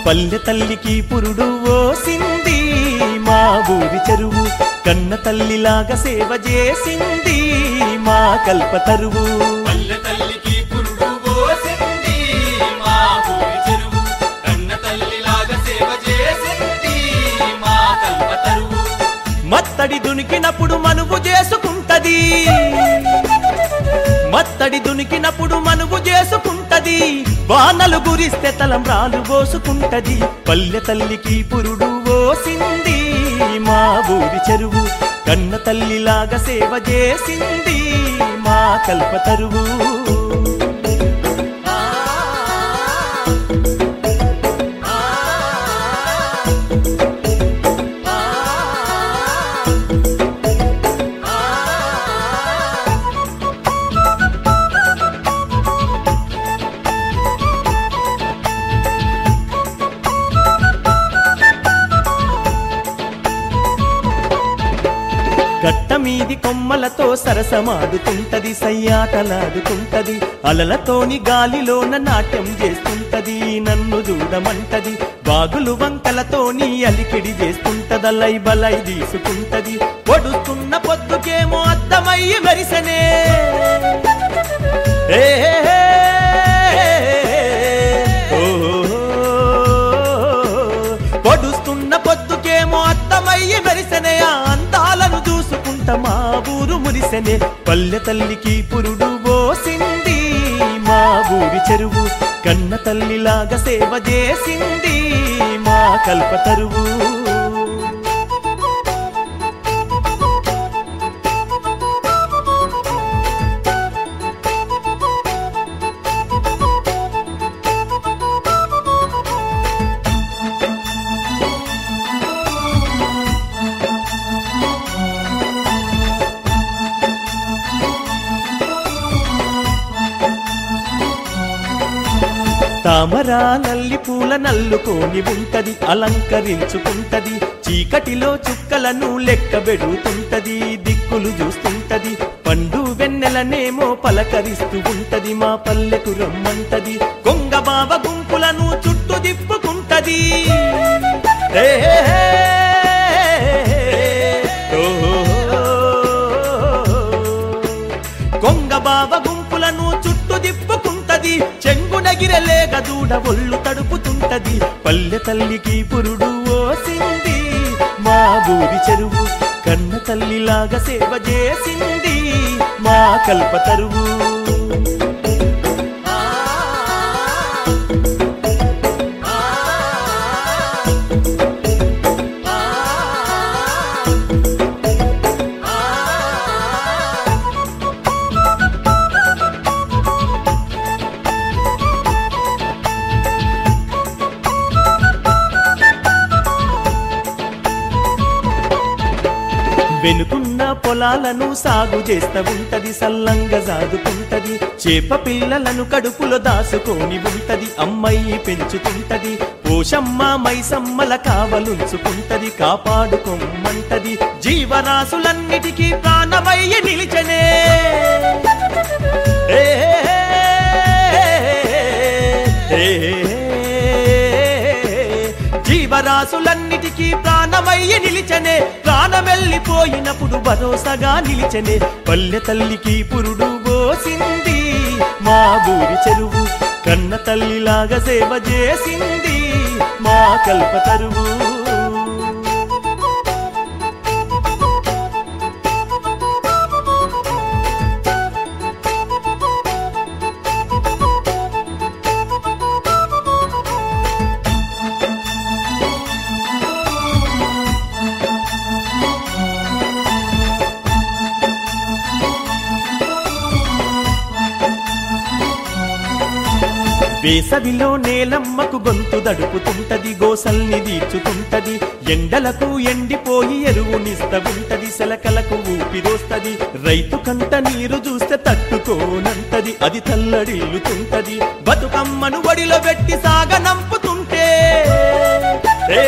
పల్లె తల్లికి పురుడు ఓసింది మా ఊరి చెరువు కన్న తల్లిలాగా సేవ చేసింది మా కల్పతరువు పల్లె తల్లికి పురుడు పోసింది మా ఊరి చెరువు కన్న తల్లిలాగా సేవ చేసింది మా కల్పతరువు మత్తడి దునికినప్పుడు మనువు చేసుకుంటది మత్తడి దునికినప్పుడు మనువు చేసుకుంటది వానలు గురిస్తే తలంబ్రాలు పోసుకుంటది పల్లె తల్లికి పురుడు ఓసింది మా ఊరి చెరువు కన్న తల్లిలాగా సేవ చేసింది మా కల్పతరువు గట్ట మీది కొమ్మలతో సరసమాడుతుంటది సయ్యాటలాడుతుంటది అలలతోని గాలిలోన నాట్యం చేస్తుంటది నన్ను చూడమంటది బాగులు వంకలతోని అలికిడి చేస్తుంటదలై బలై తీసుకుంటది పొడుస్తున్న పొద్దుకేమో అద్దమయ్యి మెరిసనే ఏ పొడుస్తున్న పొద్దుకేమో అద్దమయ్యి మెరిసెనే ఆ అందాలను చూసుకుంట మా ఊరు మురిసెనే పల్లె తల్లికి పురుడు పోసింది మా ఊరి చెరువు కన్న తల్లిలాగా సేవ చేసింది మా కల్పతరువు తామర నల్లి పూల నల్లుకోని ఉంటది అలంకరించుకుంటది చీకటిలో చుక్కలను లెక్క పెడుతుంటది దిక్కులు చూస్తుంటది పండు వెన్నెలనేమో పలకరిస్తూ ఉంటది మా పల్లెకు రమ్మంటది కొంగ బావ గుంపులను చుట్టూ దిప్పుకుంటది ఏ కొంగ బావ గుంపులను చుట్టూ దిప్పుకుంటది చెంగునగిరలేక దూడ ఒళ్ళు తడుపుతుంటది పల్లె తల్లికి పురుడు ఓసింది మా ఊరి చెరువు కన్న తల్లిలాగా సేవ చేసింది మా కల్పతరువు వెనుకున్న పొలాలను సాగు చేస్తా ఉంటది సల్లంగా సాదుకుంటది చేప పిల్లలను కడుపులో దాసుకొని ఉంటది అమ్మాయి పెంచుకుంటది పోషమ్మ మైసమ్మల కావలుంచుకుంటది కాపాడుకోమంటది జీవరాశులన్నిటికీ ప్రాణమయ్యి నిలిచనే ఏ జీవరాశులన్నిటికీ ప్రాణమయ్యి నిలిచనే ప్రాణమెల్లిపోయినప్పుడు భరోసాగా నిలిచనే పల్లె తల్లికి పురుడు పోసింది మా ఊరి చెరువు కన్న తల్లిలాగా సేవ చేసింది మా కల్పతరువు వేసవిలో నేలమ్మకు గొంతు దడుపుతుంటది గోసల్ని తీర్చుతుంటది ఎండలకు ఎండిపోయి ఎరువునిస్త ఉంటది సెలకలకు ఊపిరోస్తది రైతు కంట నీరు చూస్తే తట్టుకోనంటది అది తల్లడిల్లుతుంటది బతుకమ్మను వడిలో పెట్టి సాగనంపుతుంటే ఏ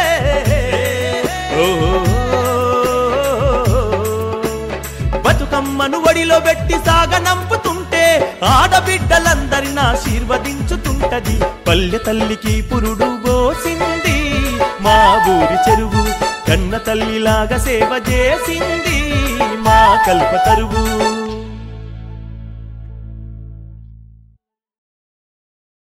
ఓ బతుకమ్మ అమ్మను ఒడిలో పెట్టి సాగనంపుతుంటే ఆడబిడ్డలందరిని ఆశీర్వదించుతుంటది పల్లె తల్లికి పురుడు పోసింది మా ఊరి చెరువు కన్న తల్లిలాగా సేవ చేసింది మా కల్పతరువు